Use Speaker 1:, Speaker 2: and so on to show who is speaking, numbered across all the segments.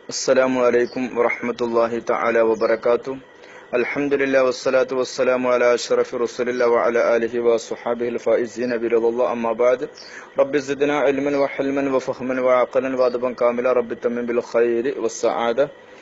Speaker 1: السلام عليكم ورحمة الله تعالى وبركاته الحمد لله والصلاة والسلام على أشرف رسول الله وعلى آله وصحابه الفائزين برضا الله أما بعد رب زدنا علما وحلما وفهما وعقلا وأدبا كاملا رب تمن بالخير والسعادة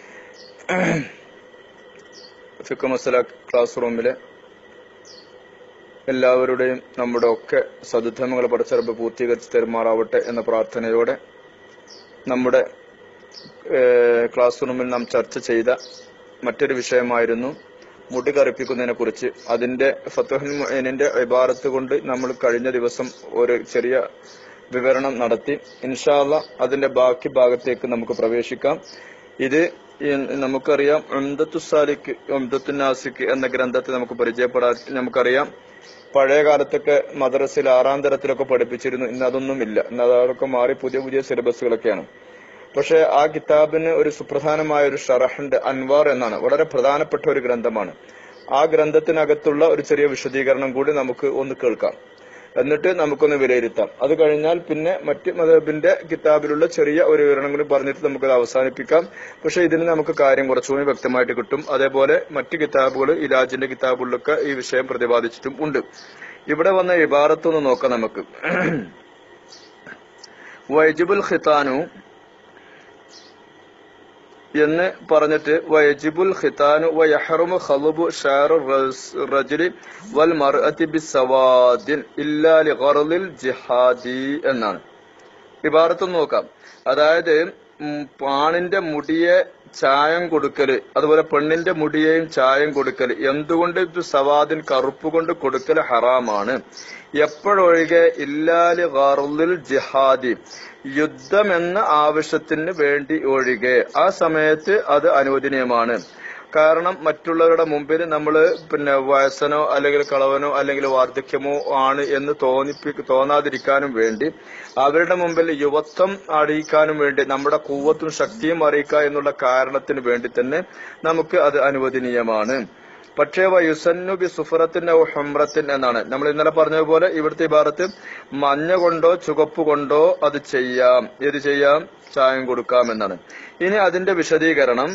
Speaker 1: ഫിക്ക മസല class റൂമിലെ എല്ലാവരുടെയും നമ്മുടെ ഒക്കെ സദുദ്ധമങ്ങൾ പഠിച്ചറബ് പൂർത്തീകരിച്ച് തെരുമാറാവട്ടെ എന്ന പ്രാർത്ഥനയോടെ നമ്മുടെ ഏഹ്, ക്ലാസ് റൂമിൽ നാം ചർച്ച ചെയ്ത മറ്റൊരു വിഷയമായിരുന്നു മുടി കറുപ്പിക്കുന്നതിനെ കുറിച്ച് അതിന്റെ ഫത്തുഹൽ മുഈനിന്റെ ഇബാറത്ത് കൊണ്ട് നമ്മൾ കഴിഞ്ഞ ദിവസം ഒരു ചെറിയ വിവരണം നടത്തി ഇൻഷാല്ല അതിന്റെ ബാക്കി ഭാഗത്തേക്ക് നമുക്ക് പ്രവേശിക്കാം ഇത് ഈ നമുക്കറിയാം ഉംദത്തു സാലിക്ക് ഉംദത്തു നാസിക്ക് എന്ന ഗ്രന്ഥത്തെ നമുക്ക് പരിചയപ്പെടാൻ നമുക്കറിയാം പഴയ കാലത്തൊക്കെ മദ്രസയിൽ ആറാം തരത്തിലൊക്കെ പഠിപ്പിച്ചിരുന്നു ഇന്ന് അതൊന്നുമില്ല ഇന്ന് അതൊക്കെ മാറി പുതിയ പുതിയ സിലബസുകളൊക്കെയാണ് പക്ഷെ ആ കിതാബിന് ഒരു സുപ്രധാനമായ ഒരു ഷറഹുണ്ട് അൻവാർ എന്നാണ് വളരെ പ്രധാനപ്പെട്ട ഒരു ഗ്രന്ഥമാണ് ആ ഗ്രന്ഥത്തിനകത്തുള്ള ഒരു ചെറിയ വിശദീകരണം കൂടി നമുക്ക് ഒന്ന് കേൾക്കാം എന്നിട്ട് നമുക്കൊന്ന് വിലയിരുത്താം അത് കഴിഞ്ഞാൽ പിന്നെ മറ്റ് മതബിന്റെ കിതാബിലുള്ള ചെറിയ ഒരു വിവരണം കൂടി പറഞ്ഞിട്ട് നമുക്കത് അവസാനിപ്പിക്കാം പക്ഷെ ഇതിന് നമുക്ക് കാര്യം കുറച്ചുകൂടി വ്യക്തമായിട്ട് കിട്ടും അതേപോലെ മറ്റ് കിതാബുകൾ ഇലാജിന്റെ കിതാബുകളിലൊക്കെ ഈ വിഷയം പ്രതിപാദിച്ചിട്ടും ഉണ്ട് ഇവിടെ വന്ന ഇബാറത്തൊന്ന് നോക്കാം നമുക്ക് വൈജിബുൽ ഖിത്താനു എന്ന് പറഞ്ഞിട്ട് വയജിബുൽ ഖിത്താനു വയഹറുമു ഖളുബു ഷാറു റജുലി വൽ മർഅതി ബിസവാദിൻ ഇല്ലാ ലിഗർദിൽ ജിഹാദി എന്നാണ് ഇബാറത്ത് നോക്കാം അതായത് ഉം, ആണിന്റെ മുടിയെ ചായം കൊടുക്കല് അതുപോലെ പെണ്ണിന്റെ മുടിയെയും ചായം കൊടുക്കല് എന്തുകൊണ്ട് ഇത് സവാദിൻ കറുപ്പ് കൊണ്ട് കൊടുക്കൽ ഹറാമാണ് എപ്പോഴൊഴികെ ഇല്ലാലി ഗർദിൽ ജിഹാദി യുദ്ധം എന്ന ആവശ്യത്തിന് വേണ്ടി ഒഴികെ ആ സമയത്ത് അത് അനുവദനീയമാണ് കാരണം മറ്റുള്ളവരുടെ മുമ്പിൽ നമ്മൾ പിന്നെ വയസ്സനോ അല്ലെങ്കിൽ കളവനോ അല്ലെങ്കിൽ വാർദ്ധക്യമോ ആണ് എന്ന് തോന്നിപ്പി തോന്നാതിരിക്കാനും വേണ്ടി അവരുടെ മുമ്പിൽ യുവത്വം അറിയിക്കാനും വേണ്ടി നമ്മുടെ കൂവത്തും ശക്തിയും അറിയിക്കുക എന്നുള്ള കാരണത്തിന് വേണ്ടി തന്നെ നമുക്ക് അത് അനുവദനീയമാണ് പക്ഷേ വയുസന്നു ബി സുഫറത്തിൻ ഔ ഹുംറത്തിൻ എന്നാണ് നമ്മൾ ഇന്നലെ പറഞ്ഞതുപോലെ ഇവിടുത്തെ ഇബാറത്ത് മഞ്ഞ കൊണ്ടോ ചുവപ്പ് കൊണ്ടോ അത് ചെയ്യാം ഏത് ചെയ്യാം ചായം കൊടുക്കാം എന്നാണ് ഇനി അതിന്റെ വിശദീകരണം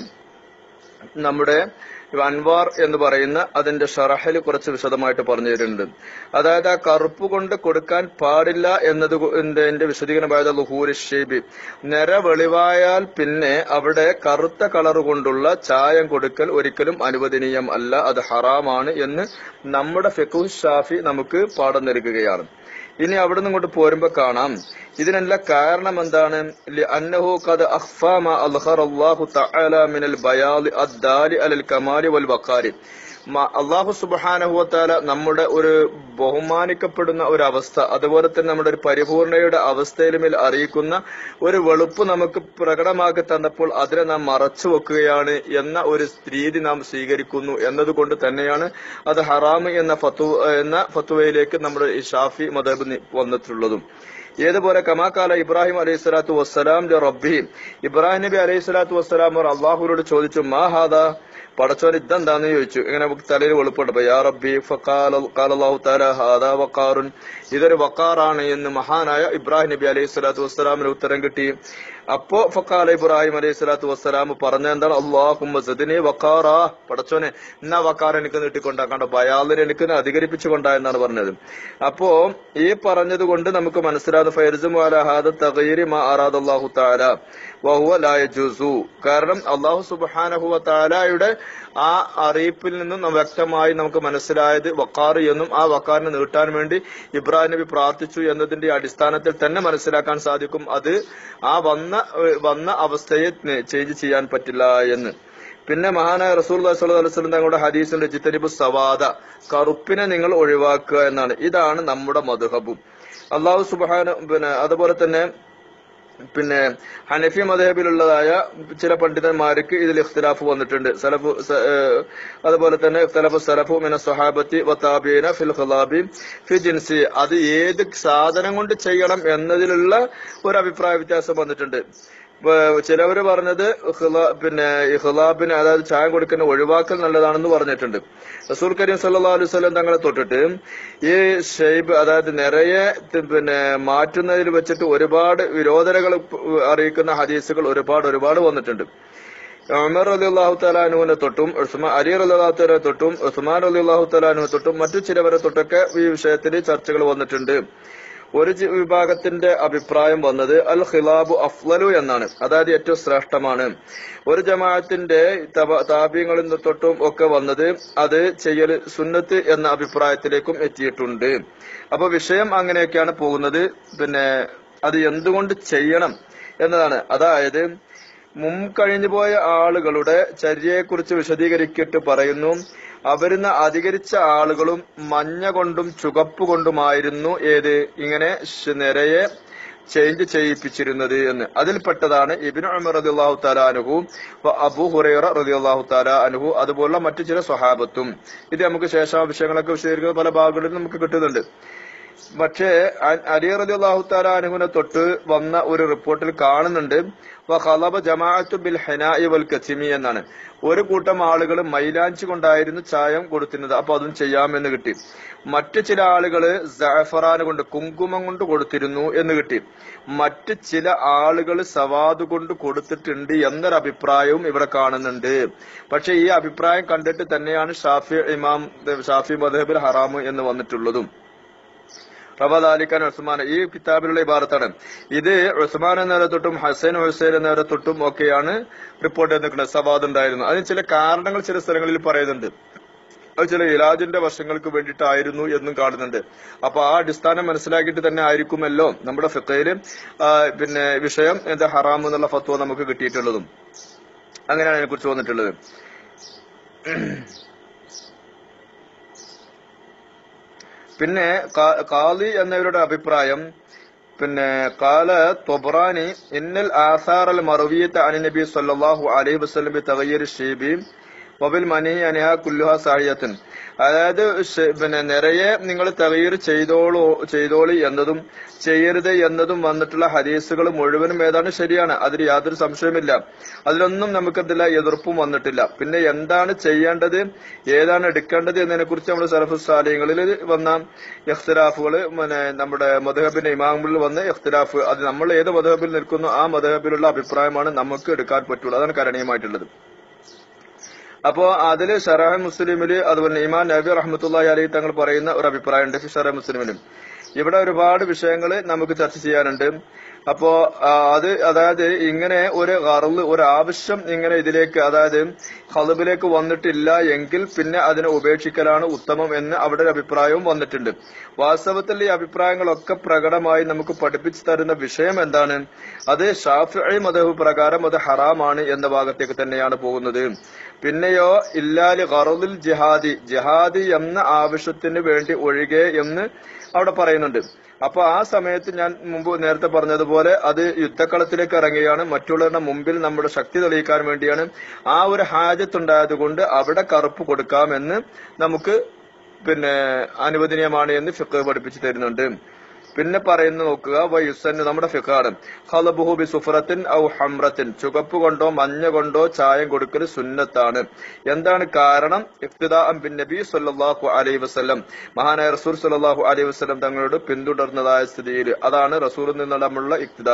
Speaker 1: നമ്മുടെ അൻവാർ എന്ന് പറയുന്ന അതിന്റെ ഷറഹിൽ കുറച്ച് വിശദമായിട്ട് പറഞ്ഞു തരുന്നുണ്ട് അതായത് ആ കറുപ്പ് കൊണ്ട് കൊടുക്കാൻ പാടില്ല എന്നത് എന്റെ വിശദീകരണമായത് ലുഹൂരി ഷേബി നിര വെളിവായാൽ പിന്നെ അവിടെ കറുത്ത കളർ കൊണ്ടുള്ള ചായം കൊടുക്കൽ ഒരിക്കലും അനുവദനീയം അല്ല അത് ഹറാമാണ് എന്ന് നമ്മുടെ ഫെക്കു ഷാഫി നമുക്ക് പാഠം നൽകുകയാണ് ഇനി അവിടെ നിന്ന് ഇങ്ങോട്ട് പോരുമ്പോ കാണാം ഇതിനെല്ലാം കാരണം എന്താണ് അന്നഹു ഖദ് അഖ്ഫാ മാ അൽഖറല്ലാഹു തആല മിനൽ ബയാദി അദ്ദാലി അലൽ കമാലി വൽ വഖാരി അള്ളാഹു സുബ്ഹാനഹു വതആല നമ്മുടെ ഒരു ബഹുമാനിക്കപ്പെടുന്ന ഒരു അവസ്ഥ അതുപോലെ തന്നെ നമ്മുടെ ഒരു പരിപൂർണയുടെ അവസ്ഥയിലുമേൽ അറിയിക്കുന്ന ഒരു വെളുപ്പ് നമുക്ക് പ്രകടമാക്കി തന്നപ്പോൾ അതിനെ നാം മറച്ചു വെക്കുകയാണ് എന്ന ഒരു രീതി നാം സ്വീകരിക്കുന്നു എന്നതുകൊണ്ട് തന്നെയാണ് അത് ഹറാമ് എന്ന ഫത്വ എന്ന ഫത്വയിലേക്ക് നമ്മുടെ ഈ ഷാഫി മദബ് വന്നിട്ടുള്ളതും ഏതുപോലെ കമാക്കാല ഇബ്രാഹിം അലൈഹി സ്വലാത്തു വസ്സലാം റബ്ബി ഇബ്രാഹിം നബി അലൈഹി സ്വലാത്തു വസ്സലാം അവർ അള്ളാഹുവിനോട് ചോദിച്ചു മാ ഹാദ പടച്ചോൻ ഇതെന്താന്ന് ചോദിച്ചു ഇങ്ങനെ തലയിൽ വെളുപ്പുണ്ടപ്പോ യാ റബ്ബി ഫഖാലല്ലാഹു തആല ഹാദാ വഖാറുൻ ഇതൊരു വഖാറാണ് എന്ന് മഹാനായ ഇബ്രാഹിം നബി അലൈഹി സ്വലാത്തു വസ്സലാമിന് ഉത്തരം കിട്ടി അപ്പോ ഫക്കാല ഇബ്രാഹിം അലൈഹി സ്വലാത്തു വസ്സലാം പറഞ്ഞ എന്താണ് അള്ളാഹുമ്മ സദിനി വഖാറാ പടച്ചോനെ എന്നാ വഖാർ എനിക്ക് നീട്ടിക്കൊണ്ടാക്കാണ്ട ബയാലിനെ എനിക്ക് അധികരിപ്പിച്ചു കൊണ്ടാ എന്നാണ് പറഞ്ഞത് അപ്പോ ഈ പറഞ്ഞത് കൊണ്ട് നമുക്ക് മനസ്സിലാകുന്ന ഫൈർസും ഹാദ തഗീരി മാ അറാദ് അള്ളാഹു താല വഹുവ ലാ യജൂസു കാരണം അള്ളാഹു സുബ്ഹാനഹു വ തആലയുടെ ആ അറിയിപ്പിൽ നിന്നും നം- വ്യക്തമായി നമുക്ക് മനസ്സിലായത് വക്കാർ എന്നും ആ വക്കാറിനെ നീട്ടാൻ വേണ്ടി ഇബ്രാഹിം നബി പ്രാർത്ഥിച്ചു എന്നതിന്റെ അടിസ്ഥാനത്തിൽ തന്നെ മനസ്സിലാക്കാൻ സാധിക്കും അത് ആ വന്ന വന്ന അവസ്ഥയെ ചേഞ്ച് ചെയ്യാൻ പറ്റില്ല എന്ന് പിന്നെ മഹാനായ റസൂൽ വസ്ലം തങ്ങളുടെ ഹദീസിന്റെ ജിത്തനിബു സവാദ കറുപ്പിനെ നിങ്ങൾ ഒഴിവാക്കുക എന്നാണ് ഇതാണ് നമ്മുടെ മധുഹബും അള്ളാഹു സുബാന പിന്നെ അതുപോലെ തന്നെ പിന്നെ ഹനഫി മദഹബിലുള്ളതായ ചില പണ്ഡിതന്മാർക്ക് ഇതിൽ ഇഖ്തിലാഫ് വന്നിട്ടുണ്ട് സലഫു സ- ഏഹ് അതുപോലെ തന്നെ ഇഖ്തലഫു സലഫു മിന സ്വഹാബത്തി വത്താബീന ഫിൽ ഖലാബി ഫി ജിൻസി അത് ഏത് സാധനം കൊണ്ട് ചെയ്യണം എന്നതിലുള്ള ഒരു അഭിപ്രായ വ്യത്യാസം വന്നിട്ടുണ്ട് ചിലവര് പറഞ്ഞത് ഇഖ്ലാ- പിന്നെ ഇഹ്ലാബിന് അതായത് ചായ കൊടുക്കുന്ന ഒഴിവാക്കൽ നല്ലതാണെന്ന് പറഞ്ഞിട്ടുണ്ട് റസൂൽ കരീം സല്ലല്ലാഹു അലൈഹി വസല്ലം തങ്ങളെ തൊട്ടിട്ട് ഈ ഷെയ്ബ് അതായത് നിറയെ തി- പിന്നെ മാറ്റുന്നതിൽ വെച്ചിട്ട് ഒരുപാട് വിരോധനകൾ അറിയിക്കുന്ന ഹദീസുകൾ ഒരുപാട് ഒരുപാട് വന്നിട്ടുണ്ട് ഉമർ അലി അള്ളാഹു തലാനുവിനെ തൊട്ടും ഉസ്മാൻ അലി അലി അള്ളാഹു തല തൊട്ടും ഉസ്മാൻ അലി അള്ളാഹു തലാനുവിനെ തൊട്ടും മറ്റു ചിലവരെ തൊട്ടൊക്കെ ഈ വിഷയത്തിൽ ചർച്ചകൾ വന്നിട്ടുണ്ട് ഒരു ജി- വിഭാഗത്തിന്റെ അഭിപ്രായം വന്നത് അൽ ഖിലാബു അഫ്ലലു എന്നാണ് അതായത് ഏറ്റവും ശ്രേഷ്ഠമാണ് ഒരു ജമാഅത്തിന്റെ തബ- താപ്യങ്ങളിൽ നിന്ന് തൊട്ടും ഒക്കെ വന്നത് അത് ചെയ്യൽ സുന്നത്ത് എന്ന അഭിപ്രായത്തിലേക്കും എത്തിയിട്ടുണ്ട് അപ്പൊ വിഷയം അങ്ങനെയൊക്കെയാണ് പോകുന്നത് പിന്നെ അത് എന്തുകൊണ്ട് ചെയ്യണം എന്നതാണ് അതായത് മുൻകഴിഞ്ഞു പോയ ആളുകളുടെ ചര്യയെക്കുറിച്ച് വിശദീകരിക്കിട്ട് പറയുന്നു അവരിന്ന് അധികരിച്ച ആളുകളും മഞ്ഞ കൊണ്ടും ചുവപ്പ് കൊണ്ടുമായിരുന്നു ഏത് ഇങ്ങനെ ശ് നിരയെ ചേഞ്ച് ചെയ്യിപ്പിച്ചിരുന്നത് എന്ന് അതിൽപ്പെട്ടതാണ് ഇബിൻ ഉമർ റളിയല്ലാഹു തആല അൻഹു വ അബൂ ഹുറൈറ റളിയല്ലാഹു തആല അൻഹു അതുപോലുള്ള മറ്റു ചില സ്വഹാബത്തും ഇത് നമുക്ക് ശേഷം വിഷയങ്ങളൊക്കെ വിശദീകരിക്കുന്ന പല ഭാഗങ്ങളിലും നമുക്ക് കിട്ടുന്നുണ്ട് പക്ഷേ അ- അലി റളിയല്ലാഹു തആല അൻഹുവിനെ തൊട്ട് വന്ന ഒരു റിപ്പോർട്ടിൽ കാണുന്നുണ്ട് വ ഖലബ ജമാഅത്തു ബിൽ ഹനാഇ വൽ കസിമി എന്നാണ് ഒരു കൂട്ടം ആളുകൾ മൈലാഞ്ചി കൊണ്ടായിരുന്നു ചായം കൊടുത്തിരുന്നത് അപ്പൊ അതും ചെയ്യാമെന്ന് കിട്ടി മറ്റു ചില ആളുകള് ജഅഫറാൻ കൊണ്ട് കുങ്കുമം കൊണ്ട് കൊടുത്തിരുന്നു എന്ന് കിട്ടി മറ്റ് ചില ആളുകൾ സവാദ് കൊണ്ട് കൊടുത്തിട്ടുണ്ട് എന്നൊരു അഭിപ്രായവും ഇവിടെ കാണുന്നുണ്ട് പക്ഷെ ഈ അഭിപ്രായം കണ്ടിട്ട് തന്നെയാണ് ഷാഫി ഇമാം ഷാഫി മദഹബിൽ ഹറാമ് എന്ന് വന്നിട്ടുള്ളതും റബദാലിക്കാൻ ഉസ്മാൻ ഈ കിതാബിലുള്ള ഇബാറത്താണ് ഇത് ഉസ്മാൻ എന്നവരെ തൊട്ടും ഹസൻ ഹുസൈൻ എന്നവരെ തൊട്ടും ഒക്കെയാണ് റിപ്പോർട്ട് ചെയ്തിരിക്കുന്നത് സവാദ് ഉണ്ടായിരുന്നു അതിന് ചില കാരണങ്ങൾ ചില സ്ഥലങ്ങളിൽ പറയുന്നുണ്ട് അത് ചില ഇലാജിന്റെ വർഷങ്ങൾക്ക് വേണ്ടിയിട്ടായിരുന്നു എന്നും കാണുന്നുണ്ട് അപ്പൊ ആ അടിസ്ഥാനം മനസ്സിലാക്കിയിട്ട് തന്നെ ആയിരിക്കുമല്ലോ നമ്മുടെ ഫിത്തയില് പിന്നെ വിഷയം എന്താ ഹറാം എന്നുള്ള ഫത്വ നമുക്ക് കിട്ടിയിട്ടുള്ളതും അങ്ങനെയാണ് അതിനെ കുറിച്ച് വന്നിട്ടുള്ളത് പിന്നെ കാ- കാളി എന്നവരുടെ അഭിപ്രായം പിന്നെ കാല തൊബ്രാനി ഇന്നൽ ആസാർ അൽ മറവിയത്ത് അനി നബി സല്ലല്ലാഹു അലൈഹി വസല്ലം ബി തഗയ്യിർ ഷീബി വബിൽ മനി അനിഹ കുല്ലുഹ സാഹിയത്തുൻ അതായത് ഷെ- പിന്നെ നിറയെ നിങ്ങൾ തകയർ ചെയ്തോളൂ ചെയ്തോളി എന്നതും ചെയ്യരുത് എന്നതും വന്നിട്ടുള്ള ഹദീസുകൾ മുഴുവനും ഏതാണ് ശരിയാണ് അതിൽ യാതൊരു സംശയമില്ല അതിലൊന്നും നമുക്കതില്ല എതിർപ്പും വന്നിട്ടില്ല പിന്നെ എന്താണ് ചെയ്യേണ്ടത് ഏതാണ് എടുക്കേണ്ടത് എന്നതിനെ കുറിച്ച് നമ്മൾ സലഫു സാലിങ്ങളിൽ വന്ന ഇഖ്തിലാഫുകൾ പിന്നെ നമ്മുടെ മധുഹബിന്റെ ഇമാമുകളിൽ വന്ന ഇഖ്തിലാഫ് അത് നമ്മൾ ഏത് മധുഹബിൽ നിൽക്കുന്നു ആ മധുഹബിലുള്ള അഭിപ്രായമാണ് നമുക്ക് എടുക്കാൻ പറ്റുള്ളൂ അതാണ് കരണീയമായിട്ടുള്ളത് അപ്പോ അതില് ഷറാഹ് മുസ്ലിമില് അതുപോലെ ഇമാൻ നബി റഹ്മത്തുള്ളാഹി അലൈഹി തങ്ങൾ പറയുന്ന ഒരു അഭിപ്രായമുണ്ട് ഷറാഹ് മുസ്ലിമിലും ഇവിടെ ഒരുപാട് വിഷയങ്ങൾ നമുക്ക് ചർച്ച ചെയ്യാനുണ്ട് അപ്പോ ആ, അത് അതായത് ഇങ്ങനെ ഒരു കറല് ഒരു ആവശ്യം ഇങ്ങനെ ഇതിലേക്ക് അതായത് ഹലബിലേക്ക് വന്നിട്ടില്ല എങ്കിൽ പിന്നെ അതിനെ ഉപേക്ഷിക്കലാണ് ഉത്തമം എന്ന് അവിടെ ഒരു അഭിപ്രായവും വന്നിട്ടുണ്ട് വാസ്തവത്തിൽ ഈ അഭിപ്രായങ്ങളൊക്കെ പ്രകടമായി നമുക്ക് പഠിപ്പിച്ചു തരുന്ന വിഷയം എന്താണ് അത് ഷാഫി മതഹു പ്രകാരം അത് ഹറാമാണ് എന്ന ഭാഗത്തേക്ക് തന്നെയാണ് പോകുന്നത് പിന്നെയോ ഇല്ലാലി ഖറദുൽ ജിഹാദി ജിഹാദി എന്ന ആവശ്യത്തിന് വേണ്ടി ഒഴികെ എന്ന് അവിടെ പറയുന്നുണ്ട് അപ്പൊ ആ സമയത്ത് ഞാൻ മുമ്പ് നേരത്തെ പറഞ്ഞതുപോലെ അത് യുദ്ധക്കളത്തിലേക്ക് ഇറങ്ങുകയാണ് മറ്റുള്ളവരുടെ മുമ്പിൽ നമ്മുടെ ശക്തി തെളിയിക്കാൻ വേണ്ടിയാണ് ആ ഒരു ഹാജത്തുണ്ടായത് കൊണ്ട് അവിടെ കറുപ്പ് കൊടുക്കാമെന്ന് നമുക്ക് പിന്നെ അനുവദനീയമാണ് എന്ന് ഫിഖ് പഠിപ്പിച്ചു തരുന്നുണ്ട് പിന്നെ പറയുന്ന നോക്കുക വയുസന് നമ്മുടെ ഫിഖാണ് ഹലബുഹു ബി സുഫറത്തിൻ ഔ ഹംറത്തിൻ ചുവപ്പ് കൊണ്ടോ മഞ്ഞ കൊണ്ടോ ചായം കൊടുക്കൽ സുന്നത്താണ് എന്താണ് കാരണം ഇഫ്തിദാ ബിൻ നബി സല്ലല്ലാഹു അലൈഹി വസല്ലം മഹാനായ റസൂൽ സല്ലല്ലാഹു അലൈഹി വസല്ലം തങ്ങളോട് പിന്തുടർന്നതായ സ്ഥിതിയിൽ അതാണ് റസൂലിൽ നിന്നുള്ള ഇക്തിദാ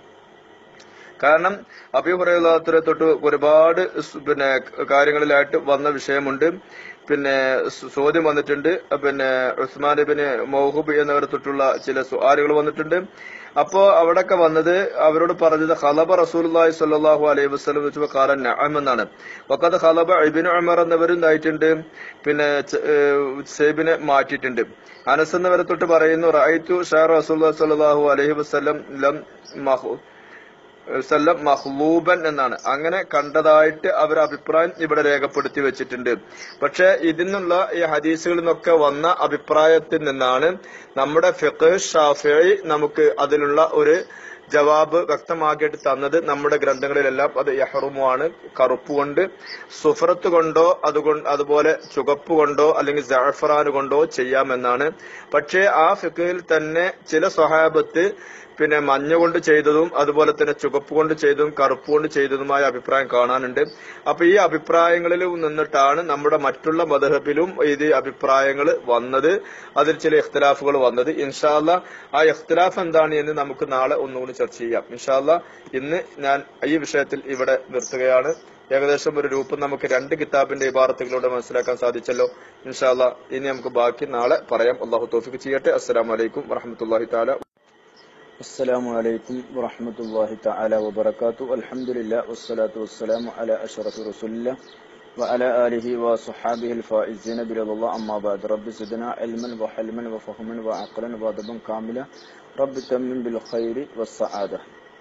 Speaker 1: കാരണം അഭിഹുറത്തിനെ തൊട്ട് ഒരുപാട് സ് പിന്നെ കാര്യങ്ങളിലായിട്ട് വന്ന വിഷയമുണ്ട് പിന്നെ സ് ചോദ്യം വന്നിട്ടുണ്ട് പിന്നെ ഉസ്മാൻ ബിന് മൗഹൂബ് എന്നിവരെ തൊട്ടുള്ള ചില സുആലുകൾ വന്നിട്ടുണ്ട് അപ്പോ അവിടൊക്കെ വന്നത് അവരോട് പറഞ്ഞത് ഖലബ റസൂലുള്ളാഹി സ്വല്ലല്ലാഹു അലൈഹി വസല്ലം വെച്ചപ്പോ കാലൻ നഅം എന്നാണ് വഖദ് ഖലബ ഇബ്നു ഉമർ എന്നിവരും ഇതായിട്ടുണ്ട് പിന്നെ ച- ഏഹ് സേബിനെ മാറ്റിയിട്ടുണ്ട് അനസ് എന്നിവരെ തൊട്ട് പറയുന്നു റഅയ്തു ഷാ റസൂലുള്ളാഹി സ്വല്ലല്ലാഹു അലൈഹി വസല്ലം ലം മഹു സല്ലം മഹ്ലൂബൻ എന്നാണ് അങ്ങനെ കണ്ടതായിട്ട് അവർ അഭിപ്രായം ഇവിടെ രേഖപ്പെടുത്തി വെച്ചിട്ടുണ്ട് പക്ഷെ ഇതിനുള്ള ഈ ഹദീസുകളിൽ നിന്നൊക്കെ വന്ന അഭിപ്രായത്തിൽ നിന്നാണ് നമ്മുടെ ഫിഖ് ഷാഫി നമുക്ക് അതിനുള്ള ഒരു ജവാബ് വ്യക്തമാക്കിയിട്ട് തന്നത് നമ്മുടെ ഗ്രന്ഥങ്ങളിലെല്ലാം അത് യഹറുമാണ് കറുപ്പ് കൊണ്ട് സുഫറത്ത് കൊണ്ടോ അതുകൊണ്ട് അതുപോലെ ചുവപ്പ് കൊണ്ടോ അല്ലെങ്കിൽ ജഅഫറാൻ കൊണ്ടോ ചെയ്യാമെന്നാണ് പക്ഷേ ആ ഫിഖിൽ തന്നെ ചില സ്വഹാബത്ത് പിന്നെ മഞ്ഞ കൊണ്ട് ചെയ്തതും അതുപോലെ തന്നെ ചുവപ്പ് കൊണ്ട് ചെയ്തതും കറുപ്പ് കൊണ്ട് ചെയ്തതുമായ അഭിപ്രായം കാണാനുണ്ട് അപ്പൊ ഈ അഭിപ്രായങ്ങളിൽ നിന്നിട്ടാണ് നമ്മുടെ മറ്റുള്ള മദഹബിലും ഇത് അഭിപ്രായങ്ങൾ വന്നത് അതിൽ ചില ഇഖ്തിലാഫുകൾ വന്നത് ഇൻഷാല്ല ആ ഇഖ്തിലാഫ് എന്താണ് എന്ന് നമുക്ക് നാളെ ഒന്നുകൂടി ചർച്ച ചെയ്യാം ഇൻഷാല്ല ഇന്ന് ഞാൻ ഈ വിഷയത്തിൽ ഇവിടെ നിർത്തുകയാണ് ഏകദേശം ഒരു രൂപം നമുക്ക് രണ്ട് കിതാബിന്റെ ഇബാറത്തുകളിലൂടെ മനസ്സിലാക്കാൻ സാധിച്ചല്ലോ ഇൻഷാല്ല ഇനി നമുക്ക് ബാക്കി നാളെ പറയാം അള്ളാഹു തോഫിക്ക് ചെയ്യട്ടെ അസ്സലാം വലൈക്കും വറഹമത്തല്ലാഹി താല
Speaker 2: السلام عليكم ورحمة الله تعالى وبركاته الحمد لله والصلاة والسلام على أشرف رسول الله وعلى آله وصحابه الفائزين برضا الله أما بعد رب زدنا علما وحلما وفهما وعقلا وادبا كاملا رب تمن بالخير والسعادة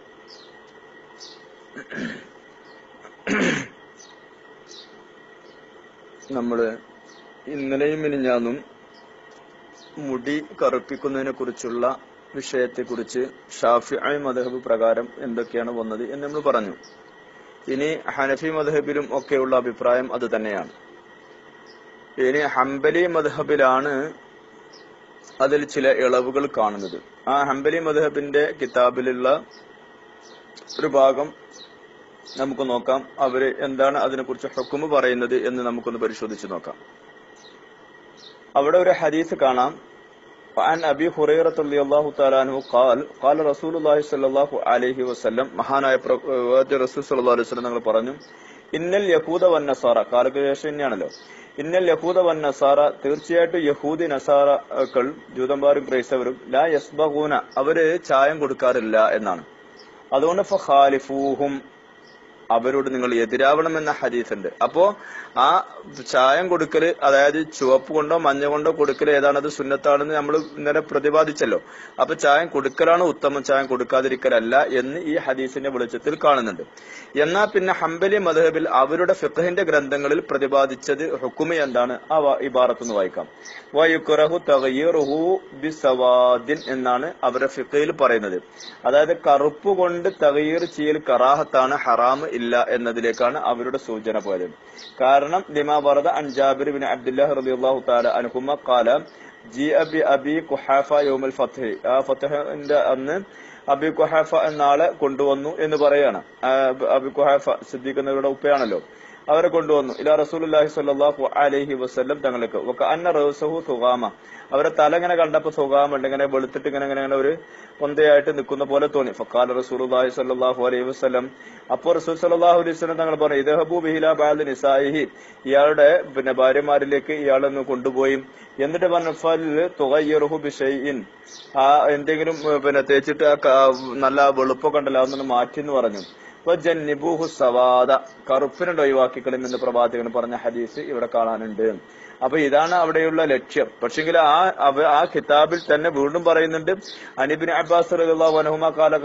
Speaker 1: നമ്മള് ഇന്നലെയും മിനിഞ്ഞാന്നും മുടി കറുപ്പിക്കുന്നതിനെ കുറിച്ചുള്ള വിഷയത്തെക്കുറിച്ച് ഷാഫിഐ മദഹബ് പ്രകാരം എന്തൊക്കെയാണ് വന്നത് എന്ന് നമ്മൾ പറഞ്ഞു ഇനി ഹനഫി മദഹബിലും ഒക്കെയുള്ള അഭിപ്രായം അത് തന്നെയാണ് ഇനി ഹംബലി മദഹബിലാണ് അതിൽ ചില ഇളവുകൾ കാണുന്നത് ആ ഹംബലി മദഹബിന്റെ കിതാബിലുള്ള ഒരു ഭാഗം നമുക്ക് നോക്കാം അവര് എന്താണ് അതിനെക്കുറിച്ച് ഹുക്കുമ് പറയുന്നത് എന്ന് നമുക്കൊന്ന് പരിശോധിച്ച് നോക്കാം അവിടെ ഒരു ഹദീസ് കാണാം عن أبي هريرة رضي الله تعالى عنه قال قال رسول الله صلى الله عليه وسلم മഹാനായ റസൂൽ സല്ലല്ലാഹു അലൈഹി വസല്ലം തങ്ങൾ പറഞ്ഞു ഇന്നൽ യഹൂദ വൻ നസാറ കാലശേഷം തന്നെയാണല്ലോ ഇന്നൽ യഹൂദ വൻ നസാറ തീർച്ചയായിട്ടും യഹൂദി നസാറകൾ ജൂതന്മാരും ക്രൈസ്തവരും ലാ യസ്ബഗൂന അവര് ചായം കൊടുക്കാറില്ല എന്നാണ് അതുകൊണ്ട് ഫഖാലിഫൂഹും അവരോട് നിങ്ങൾ എതിരാവണം എന്ന ഹദീസ് ഉണ്ട് അപ്പോ ആ ചായം കൊടുക്കല് അതായത് ചുവപ്പ് കൊണ്ടോ മഞ്ഞ കൊണ്ടോ കൊടുക്കൽ ഏതാണത് സുന്നത്താണെന്ന് നമ്മൾ ഇന്നലെ പ്രതിപാദിച്ചല്ലോ അപ്പൊ ചായം കൊടുക്കലാണ് ഉത്തമം ചായം കൊടുക്കാതിരിക്കലല്ല എന്ന് ഈ ഹദീസിന്റെ വെളിച്ചത്തിൽ കാണുന്നുണ്ട് എന്നാ പിന്നെ ഹംബലി മദഹബിൽ അവരുടെ ഫിഖഹിന്റെ ഗ്രന്ഥങ്ങളിൽ പ്രതിപാദിച്ചത് ഹുക്കുമി എന്താണ് ആ ഇബാറത്തുനിന്ന് വായിക്കാം വയുക്കുറഹു തകയ്യറുഹു ബിസവാദിൻ എന്നാണ് അവരുടെ ഫിഖയിൽ പറയുന്നത് അതായത് കറുപ്പ് കൊണ്ട് തകയ്യർ ചെയ്യൽ കറാഹത്താണ് ഹറാം ഇല്ല എന്നതിലേക്കാണ് അവരുടെ സൂചന പോയത് കാരണം ലിമാ വറദ അൻജാബിർ ബിൻ അബ്ദുല്ലാഹ് റളിയല്ലാഹു തആല അൻഹുമ ഖാല ജി അബി അബി കുഹാഫ യൗമുൽ ഫത്ഹ് ആ ഫത്ഹിന്റെ അന്ന് അബി കുഹാഫ എന്നാളെ കൊണ്ടുവന്നു എന്ന് പറയാണ് അബി കുഹാഫ സിദ്ദീഖ് എന്നവരുടെ ഉപ്പയാണല്ലോ അവരെ കൊണ്ടുവന്നു ഇലാ റസൂലുള്ളാഹി സ്വല്ലല്ലാഹു അലൈഹി വസല്ലം തങ്ങൾക്ക് വക അന്ന റൗസഹു സുഗാമ അവരെ തല ഇങ്ങനെ കണ്ടപ്പോ സുഗാമുണ്ട് ഇങ്ങനെ വെളുത്തിട്ട് ഇങ്ങനെ ഇങ്ങനെ ഇങ്ങനെ ഒരു പൊന്തയായിട്ട് നിൽക്കുന്ന പോലെ തോന്നി ഫക്കാല റസൂലുള്ളാഹി സ്വല്ലല്ലാഹു അലൈഹി വസല്ലം അപ്പോൾ റസൂൽ സല്ലല്ലാഹു അലൈഹി വസല്ലം തങ്ങൾ പറഞ്ഞു ഇദഹബു ബിഹില ബഅദ് നിസായിഹി ഇയാളുടെ പിന്നെ ഭാര്യമാരിലേക്ക് ഇയാളൊന്ന് കൊണ്ടുപോയി എന്നിട്ട് പറഞ്ഞു ഫൽ തുഗയ്യറുഹു ബിഷൈഇൻ ആ എന്തെങ്കിലും പിന്നെ തേച്ചിട്ട് ആ നല്ല വെളുപ്പൊക്കെ ഉണ്ടല്ലോ അതൊന്ന് മാറ്റി എന്ന് പറഞ്ഞു ജന്നിബൂഹു സവാദ കറുപ്പിനുണ്ട് ഒഴിവാക്കിക്കളും എന്ന് പ്രവാചകൻ പറഞ്ഞ ഹദീസ് ഇവിടെ കാണാനുണ്ട് അപ്പൊ ഇതാണ് അവിടെയുള്ള ലക്ഷ്യം പക്ഷെങ്കിൽ ആ ആ കിതാബിൽ തന്നെ വീണ്ടും പറയുന്നുണ്ട് അനിബിൻ അബ്ബാസ് വനഹുമ കാല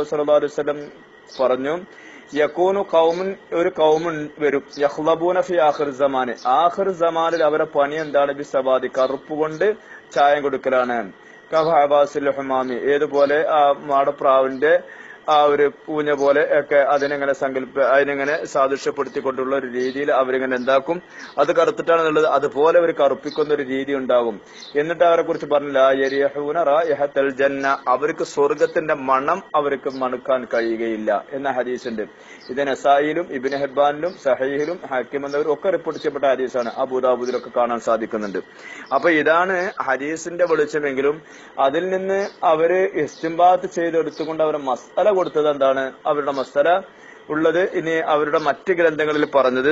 Speaker 1: വസല്ലം പറഞ്ഞു യക്കൂനു കൗമുൻ ഒരു കൗമുൻ വരും യഹ്ലബൂന ഫി ആഖിർ സമാന് ആഖിർ സമാനിൽ അവരെ പണി എന്താണ് ബി സവാദി കറുപ്പ് കൊണ്ട് ചായം കൊടുക്കലാണ് കഹാബാസിൽ ഹുമാമി ഏതുപോലെ ആ മാടപ്രാവിന്റെ ആ ഒരു പൂഞ്ഞ പോലെ ഒക്കെ അതിനെങ്ങനെ സങ്കല്പ അതിനെങ്ങനെ സാദൃശ്യപ്പെടുത്തിക്കൊണ്ടുള്ള ഒരു രീതിയിൽ അവരിങ്ങനെ എന്താക്കും അത് കറുത്തിട്ടാണെന്നുള്ളത് അതുപോലെ അവർ കറുപ്പിക്കുന്ന ഒരു രീതി ഉണ്ടാകും എന്നിട്ട് അവരെ കുറിച്ച് പറഞ്ഞില്ല ജന്ന അവർക്ക് സ്വർഗത്തിന്റെ മണം അവർക്ക് മണുക്കാൻ കഴിയുകയില്ല എന്ന ഹദീസുണ്ട് ഇത് നസായിലും ഇബിൻ ഹെബാനിലും സഹീഹിലും ഹക്കിം എന്നവരും ഒക്കെ റിപ്പോർട്ട് ചെയ്യപ്പെട്ട ഹദീസാണ് അബുദാബുദിലൊക്കെ കാണാൻ സാധിക്കുന്നുണ്ട് അപ്പൊ ഇതാണ് ഹദീസിന്റെ വെളിച്ചമെങ്കിലും അതിൽ നിന്ന് അവര് ഇസ്തിംബാത്ത് ചെയ്തെടുത്തുകൊണ്ട് അവരെ മസാല കൊടുത്തത് എന്താണ് അവരുടെ മസല ഉള്ളത് ഇനി അവരുടെ മറ്റ് ഗ്രന്ഥങ്ങളിൽ പറഞ്ഞത്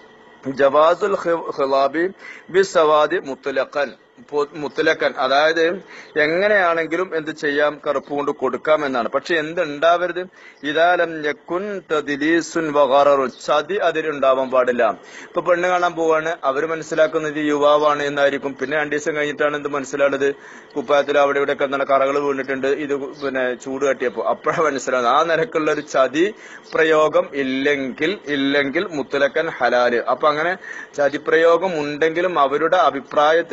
Speaker 1: ജവാസുൽ ഖിലാബി ബി സവാദി മുത്തലഖൻ മുത്തലക്കൻ അതായത് എങ്ങനെയാണെങ്കിലും എന്ത് ചെയ്യാം കറുപ്പ് കൊണ്ട് കൊടുക്കാം എന്നാണ് പക്ഷെ എന്ത് ഉണ്ടാവരുത് ഇതാലം ഞക്കുൻ തദിലീസുൻ വകാറും ചതി അതിലുണ്ടാവാൻ പാടില്ല ഇപ്പൊ പെണ്ണ് കാണാൻ പോവാണ് അവര് മനസ്സിലാക്കുന്നത് യുവാവാണ് എന്നായിരിക്കും പിന്നെ രണ്ടു ദിവസം കഴിഞ്ഞിട്ടാണ് എന്ത് മനസ്സിലാവുന്നത് കുപ്പായത്തിൽ അവിടെ ഇവിടെ ഒക്കെ എന്താണ് കറകൾ വീണിട്ടുണ്ട് ഇത് പിന്നെ ചൂട് കട്ടിയപ്പോ അപ്പോഴാണ് മനസ്സിലാവുന്നത് ആ നിരക്കുള്ള ഒരു ചതി പ്രയോഗം ഇല്ലെങ്കിൽ ഇല്ലെങ്കിൽ മുത്തലക്കൻ ഹലാല് അപ്പൊ അങ്ങനെ ചതിപ്രയോഗം ഉണ്ടെങ്കിലും അവരുടെ അഭിപ്രായത്തിൽ അത് കറാ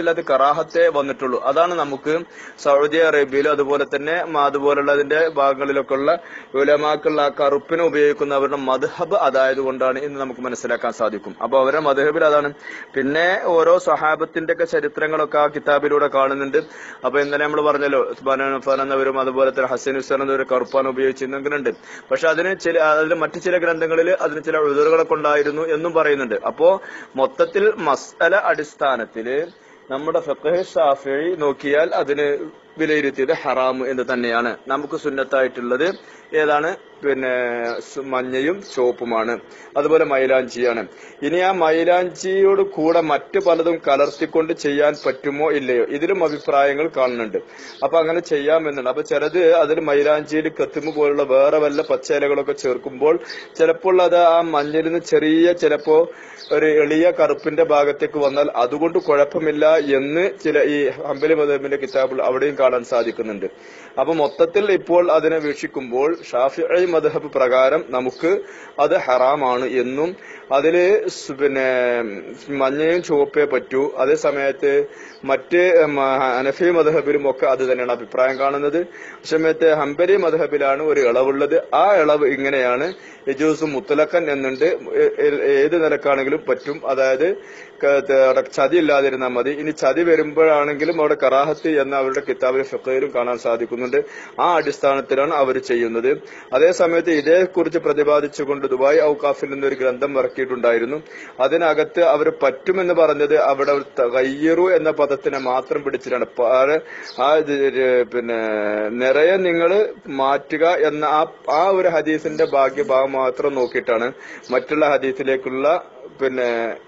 Speaker 1: കറാഹത്തെ വന്നിട്ടുള്ളൂ അതാണ് നമുക്ക് സൗദി അറേബ്യയിലും അതുപോലെ തന്നെ മ- അതുപോലുള്ള അതിന്റെ ഭാഗങ്ങളിലൊക്കെ ഉള്ള ഉലമാക്കളുള്ള ആ കറുപ്പിനെ ഉപയോഗിക്കുന്ന അവരുടെ മദ്ഹബ് അതായത് കൊണ്ടാണ് ഇന്ന് നമുക്ക് മനസ്സിലാക്കാൻ സാധിക്കും അപ്പൊ അവരുടെ മദ്ഹബിൽ അതാണ് പിന്നെ ഓരോ സഹാബത്തിന്റെ ഒക്കെ ചരിത്രങ്ങളൊക്കെ ആ കിതാബിലൂടെ കാണുന്നുണ്ട് അപ്പൊ ഇന്നലെ നമ്മൾ പറഞ്ഞല്ലോ ഉസ്മാൻ അഫ്ഫാൻ എന്നവരും അതുപോലെ തന്നെ ഹസൻ ഹുസൈൻ എന്നവർ കറുപ്പാൻ ഉപയോഗിച്ചിരുന്നെങ്കിലുണ്ട് പക്ഷെ അതിന് ചില അതിൽ മറ്റു ചില ഗ്രന്ഥങ്ങളിൽ അതിന് ചില എഴുതുകളൊക്കെ ഉണ്ടായിരുന്നു എന്നും പറയുന്നുണ്ട് അപ്പോ മൊത്തത്തിൽ മസ്അല അടിസ്ഥാനത്തില് നമ്മുടെ ഫഖഹ് ഷാഫി നോക്കിയാൽ അതിന് വിലയിരുത്തിയത് ഹറാം എന്ന് തന്നെയാണ് നമുക്ക് സുന്നത്തായിട്ടുള്ളത് ഏതാണ് പിന്നെ സ് മഞ്ഞയും ചുവപ്പുമാണ് അതുപോലെ മൈലാഞ്ചിയാണ് ഇനി ആ മൈലാഞ്ചിയോട് കൂടെ മറ്റു പലതും കലർത്തിക്കൊണ്ട് ചെയ്യാൻ പറ്റുമോ ഇല്ലയോ ഇതിലും അഭിപ്രായങ്ങൾ കാണുന്നുണ്ട് അപ്പൊ അങ്ങനെ ചെയ്യാമെന്നുണ്ട് അപ്പൊ ചിലത് അതിൽ മൈലാഞ്ചിയിൽ കത്തുമ്പ് പോലുള്ള വേറെ വല്ല പച്ചയിലകളൊക്കെ ചേർക്കുമ്പോൾ ചിലപ്പോൾ അത് ആ മഞ്ഞിൽ നിന്ന് ചെറിയ ചിലപ്പോ ഒരു എളിയ കറുപ്പിന്റെ ഭാഗത്തേക്ക് വന്നാൽ അതുകൊണ്ട് കുഴപ്പമില്ല എന്ന് ചില ഈ ഹംബലി മദബിന്റെ കിതാബിൽ അവിടെയും കാണാൻ സാധിക്കുന്നുണ്ട് അപ്പൊ മൊത്തത്തിൽ ഇപ്പോൾ അതിനെ വീക്ഷിക്കുമ്പോൾ ഷാഫി മദഹബ് പ്രകാരം നമുക്ക് അത് ഹറാമാണ് എന്നും അതില് സ് പിന്നെ മഞ്ഞയും ചുവപ്പേ പറ്റൂ അതേ സമയത്ത് മറ്റ് മ- ഹനഫി മദഹബിലും ഒക്കെ അത് തന്നെയാണ് അഭിപ്രായം കാണുന്നത് സമയത്ത് ഹംബലി മദഹബിലാണ് ഒരു ഇളവുള്ളത് ആ ഇളവ് ഇങ്ങനെയാണ് യജൂസ് മുത്തലക്കൻ എന്നുണ്ട് ഏ- ഏ- ഏത് നിലക്കാണെങ്കിലും പറ്റും അതായത് ക- ത- അവിടെ ചതി ഇല്ലാതിരുന്നാൽ മതി ഇനി ചതി വരുമ്പോഴാണെങ്കിലും അവിടെ കറാഹത്ത് എന്ന അവരുടെ കിതാബിലെ ഫിഖയിലും കാണാൻ സാധിക്കുന്നുണ്ട് ആ അടിസ്ഥാനത്തിലാണ് അവർ ചെയ്യുന്നത് അതേ സമയത്ത് ഇതേക്കുറിച്ച് പ്രതിപാദിച്ചുകൊണ്ട് ദുബായ് ഔക്കാഫിൽ നിന്നൊരു ഗ്രന്ഥം ഇറക്കിയിട്ടുണ്ടായിരുന്നു അതിനകത്ത് അവർ പറ്റുമെന്ന് പറഞ്ഞത് അവിടെ കയ്യറു എന്ന പദത്തിനെ മാത്രം പിടിച്ചിട്ടാണ് പ- ആ ഇത് ഒരു പിന്നെ നിറയെ നിങ്ങൾ മാറ്റുക എന്ന ആ ആ ഒരു ഹദീസിന്റെ ഭാഗ്യഭാഗം മാത്രം നോക്കിയിട്ടാണ് മറ്റുള്ള ഹദീസിലേക്കുള്ള പിന്നെ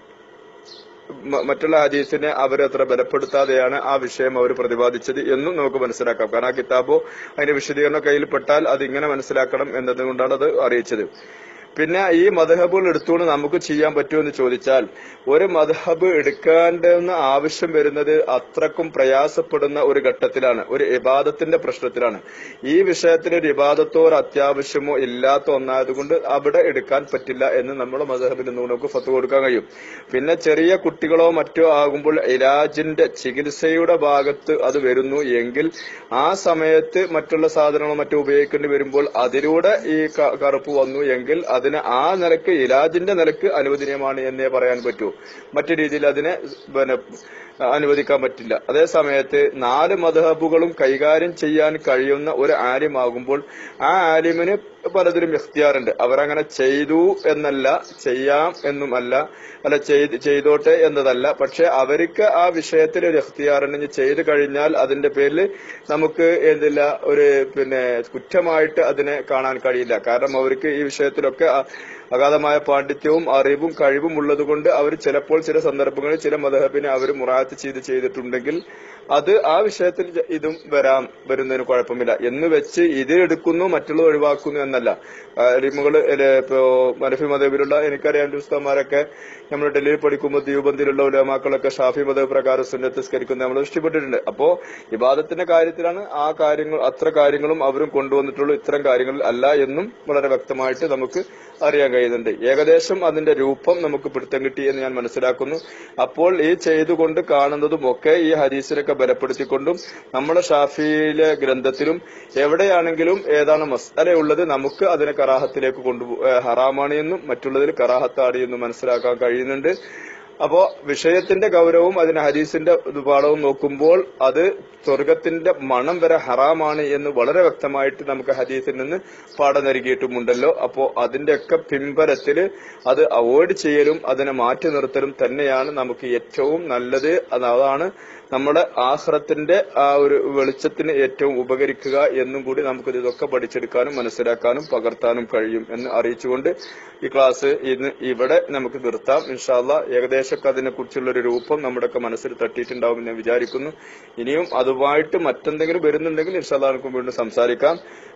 Speaker 1: മ- മറ്റുള്ള ഹദീസിനെ അവരത്ര ബലപ്പെടുത്താതെയാണ് ആ വിഷയം അവർ പ്രതിപാദിച്ചത് എന്നും നമുക്ക് മനസ്സിലാക്കാം കാരണം ആ കിതാബോ അതിന്റെ വിശദീകരണം കയ്യിൽ പെട്ടാൽ അത് ഇങ്ങനെ മനസ്സിലാക്കണം എന്നതുകൊണ്ടാണ് അത് അറിയിച്ചത് പിന്നെ ഈ മധഹബുകൾ എടുത്തുകൊണ്ട് നമുക്ക് ചെയ്യാൻ പറ്റുമോ എന്ന് ചോദിച്ചാൽ ഒരു മധഹബ് എടുക്കേണ്ടെന്ന ആവശ്യം വരുന്നത് അത്രക്കും പ്രയാസപ്പെടുന്ന ഒരു ഘട്ടത്തിലാണ് ഒരു ഇബാദത്തിന്റെ പ്രശ്നത്തിലാണ് ഈ വിഷയത്തിൽ ഒരു ഇബാദത്തോ ഒരു അത്യാവശ്യമോ ഇല്ലാത്ത ഒന്നായതുകൊണ്ട് അവിടെ എടുക്കാൻ പറ്റില്ല എന്ന് നമ്മുടെ മധഹബിൽ നിന്ന് നമുക്ക് ഫത്ത് കൊടുക്കാൻ കഴിയും പിന്നെ ചെറിയ കുട്ടികളോ മറ്റോ ആകുമ്പോൾ ഇലാജിന്റെ ചികിത്സയുടെ ഭാഗത്ത് അത് വരുന്നു എങ്കിൽ ആ സമയത്ത് മറ്റുള്ള സാധനങ്ങളോ മറ്റോ ഉപയോഗിക്കേണ്ടി വരുമ്പോൾ അതിലൂടെ ഈ ക- കറുപ്പ് വന്നു എങ്കിൽ അതിന് ആ നിലക്ക് ഇലാജിന്റെ നിലക്ക് അനുവദനീയമാണ് എന്നേ പറയാൻ പറ്റൂ മറ്റു രീതിയിൽ അതിനെ പിന്നെ അനുവദിക്കാൻ പറ്റില്ല അതേ സമയത്ത് നാല് മധഹബുകളും കൈകാര്യം ചെയ്യാൻ കഴിയുന്ന ഒരു ആലിമാകുമ്പോൾ ആ ആലിമിന് പലതിലും ഇഖ്തിയാറുണ്ട് അവരങ്ങനെ ചെയ്തു എന്നല്ല ചെയ്യാം എന്നുമല്ല അല്ല ചെയ്ത് ചെയ്തോട്ടെ എന്നതല്ല പക്ഷെ അവർക്ക് ആ വിഷയത്തിൽ ഒരു ഇഖ്തിയാറുണ്ടെങ്കിൽ ചെയ്തു കഴിഞ്ഞാൽ അതിന്റെ പേരിൽ നമുക്ക് എന്തില്ല ഒരു പിന്നെ കുറ്റമായിട്ട് അതിനെ കാണാൻ കഴിയില്ല കാരണം അവർക്ക് ഈ വിഷയത്തിലൊക്കെ അ- അഗാധമായ പാണ്ഡിത്യവും അറിവും കഴിവും ഉള്ളതുകൊണ്ട് അവർ ചിലപ്പോൾ ചില സന്ദർഭങ്ങളിൽ ചില മതഹബിനെ അവർ മുറാത്ത് ചെയ്ത് ചെയ്തിട്ടുണ്ടെങ്കിൽ അത് ആ വിഷയത്തിൽ ജ- ഇതും വരാം വരുന്നതിന് കുഴപ്പമില്ല എന്ന് വെച്ച് ഇത് എടുക്കുന്നു മറ്റുള്ളത് ഒഴിവാക്കുന്നു എന്നല്ല അലിമുകൾ ഇപ്പോ മനഫി മതബിലുള്ള എനിക്കറിയാം ഉസ്താമാരൊക്കെ നമ്മൾ ഡൽഹിയിൽ പഠിക്കുമ്പോൾ ദ്വീപന്തിലുള്ള ഉലമാക്കളൊക്കെ ഷാഫി മത പ്രകാരം സുന്നത്തസ്കരിക്കുന്ന നമ്മൾ ഇഷ്ടപ്പെട്ടിട്ടുണ്ട് അപ്പോ ഇബാദത്തിന്റെ കാര്യത്തിലാണ് ആ കാര്യങ്ങൾ അത്ര കാര്യങ്ങളും അവരും കൊണ്ടുവന്നിട്ടുള്ളൂ ഇത്തരം കാര്യങ്ങളിൽ അല്ല എന്നും വളരെ വ്യക്തമായിട്ട് നമുക്ക് അറിയാൻ കഴിയുന്നുണ്ട് ഏകദേശം അതിന്റെ രൂപം നമുക്ക് പിടുത്തം കിട്ടി എന്ന് ഞാൻ മനസ്സിലാക്കുന്നു അപ്പോൾ ഈ ചെയ്തുകൊണ്ട് കാണുന്നതും ഒക്കെ ഈ ഹദീസിനൊക്കെ ബലപ്പെടുത്തിക്കൊണ്ടും നമ്മുടെ ഷാഫിയിലെ ഗ്രന്ഥത്തിലും എവിടെയാണെങ്കിലും ഏതാണ് മസ്അല ഉള്ളത് നമുക്ക് അതിനെ കറാഹത്തിലേക്ക് കൊണ്ടു ഹറാമാണ് എന്നും മറ്റുള്ളതിൽ കറാഹത്താണ് എന്നും മനസ്സിലാക്കാൻ കഴിയുന്നുണ്ട് അപ്പോ വിഷയത്തിന്റെ ഗൗരവവും അതിന് ഹദീസിന്റെ പാഠവും നോക്കുമ്പോൾ അത് സ്വർഗത്തിന്റെ മണം വരെ ഹറാമാണ് എന്ന് വളരെ വ്യക്തമായിട്ട് നമുക്ക് ഹദീസിൽ നിന്ന് പാഠം നൽകിയിട്ടുമുണ്ടല്ലോ അപ്പോ അതിന്റെയൊക്കെ പിൻബലത്തില് അത് അവോയ്ഡ് ചെയ്യലും അതിനെ മാറ്റി നിർത്തലും തന്നെയാണ് നമുക്ക് ഏറ്റവും നല്ലത് അത് അതാണ് നമ്മുടെ ആഹ്റത്തിന്റെ ആ ഒരു വെളിച്ചത്തിന് ഏറ്റവും ഉപകരിക്കുക എന്നും കൂടി നമുക്ക് ഇതൊക്കെ പഠിച്ചെടുക്കാനും മനസ്സിലാക്കാനും പകർത്താനും കഴിയും എന്ന് അറിയിച്ചുകൊണ്ട് ഈ ക്ലാസ് ഇന്ന് ഇവിടെ നമുക്ക് നിർത്താം ഇൻഷാല്ല ഏകദേശമൊക്കെ അതിനെ കുറിച്ചുള്ള ഒരു രൂപം നമ്മുടെയൊക്കെ മനസ്സിൽ തട്ടിയിട്ടുണ്ടാവും എന്ന് ഞാൻ വിചാരിക്കുന്നു ഇനിയും അതുമായിട്ട് മറ്റെന്തെങ്കിലും വരുന്നുണ്ടെങ്കിൽ ഇൻഷാല്ല നമുക്ക് വീണ്ടും സംസാരിക്കാം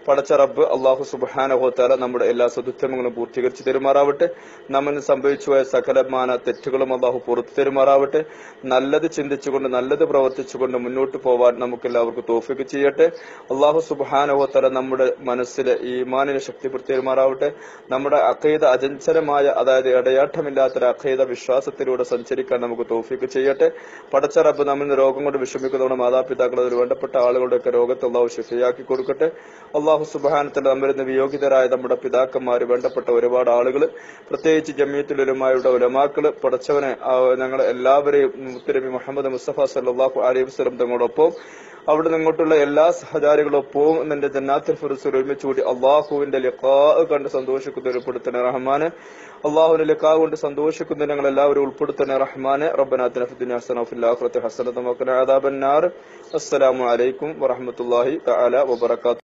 Speaker 1: പടച്ച റബ്ബ് അള്ളാഹു സുബാനഹോത്താല നമ്മുടെ എല്ലാ സദുത്തമങ്ങളും പൂർത്തീകരിച്ച് തരുമാറാവട്ടെ നമ്മിന് സംഭവിച്ചു പോയ സകലമാന തെറ്റുകളും അള്ളാഹു പുറത്തു തരുമാറാവട്ടെ നല്ലത് ചിന്തിച്ചുകൊണ്ട് നല്ലത് പ്രവർത്തിച്ചുകൊണ്ട് മുന്നോട്ട് പോവാൻ നമുക്ക് എല്ലാവർക്കും തോഫിക്ക് ചെയ്യട്ടെ അള്ളാഹു സുബാനഹോത്താല നമ്മുടെ മനസ്സിലെ ഈമാനിനെ ശക്തിപ്പെടുത്തി തരുമാറാവട്ടെ നമ്മുടെ അഖീദ അചഞ്ചലമായ അതായത് ഇടയാട്ടമില്ലാത്തൊരു അഖീദ വിശ്വാസത്തിലൂടെ സഞ്ചരിക്കാൻ നമുക്ക് തോഫിക്ക് ചെയ്യട്ടെ പടച്ച റബ്ബ് നമ്മൾ രോഗം കൊണ്ട് വിഷമിക്കുന്ന നമ്മുടെ മാതാപിതാക്കൾ അതിൽ വേണ്ടപ്പെട്ട ആളുകളുടെയൊക്കെ രോഗത്തെ അള്ളാഹു ശിഫയാക്കി കൊടുക്കട്ടെ അള്ളാഹു സുബാനത്തിൽ നമ്മിരുന്ന് വിയോഗിതരായ നമ്മുടെ പിതാക്കന്മാര് വേണ്ടപ്പെട്ട ഒരുപാട് ആളുകൾ പ്രത്യേകിച്ച് ജമീയത്തിലുമായുടെ ഉലമാക്കള് പടച്ചവനെ ആ, ഞങ്ങൾ എല്ലാവരെയും മുത്തുനബി മുഹമ്മദ് മുസ്തഫ സല്ലാഹു അലൈഹി വസ്ലം തങ്ങളോടൊപ്പം അവിടെ നിങ്ങോട്ടുള്ള എല്ലാ സഹചാരികളൊപ്പവും നിന്റെ ജന്നാത്തിൽ ഫിറുസിൽ ഒരുമിച്ച് കൂടി അള്ളാഹുവിന്റെ ലിഖാ കണ്ട് സന്തോഷിക്കുന്ന ഉൾപ്പെടുത്തണേ റഹ്മാന് അള്ളാഹുവിന്റെ ലിഖാ കൊണ്ട് സന്തോഷിക്കുന്ന ഞങ്ങൾ എല്ലാവരും ഉൾപ്പെടുത്തണേ റഹ്മാന് റബ്ബനാത്തിന ഫിദ്ദുനിയ ഹസന വഫിൽ ആഖിറതി ഹസനത വഖിന അദാബന്നാർ അസ്സലാമു അലൈക്കും വറഹ്മത്തുള്ളാഹി തആല വബറകാതുഹു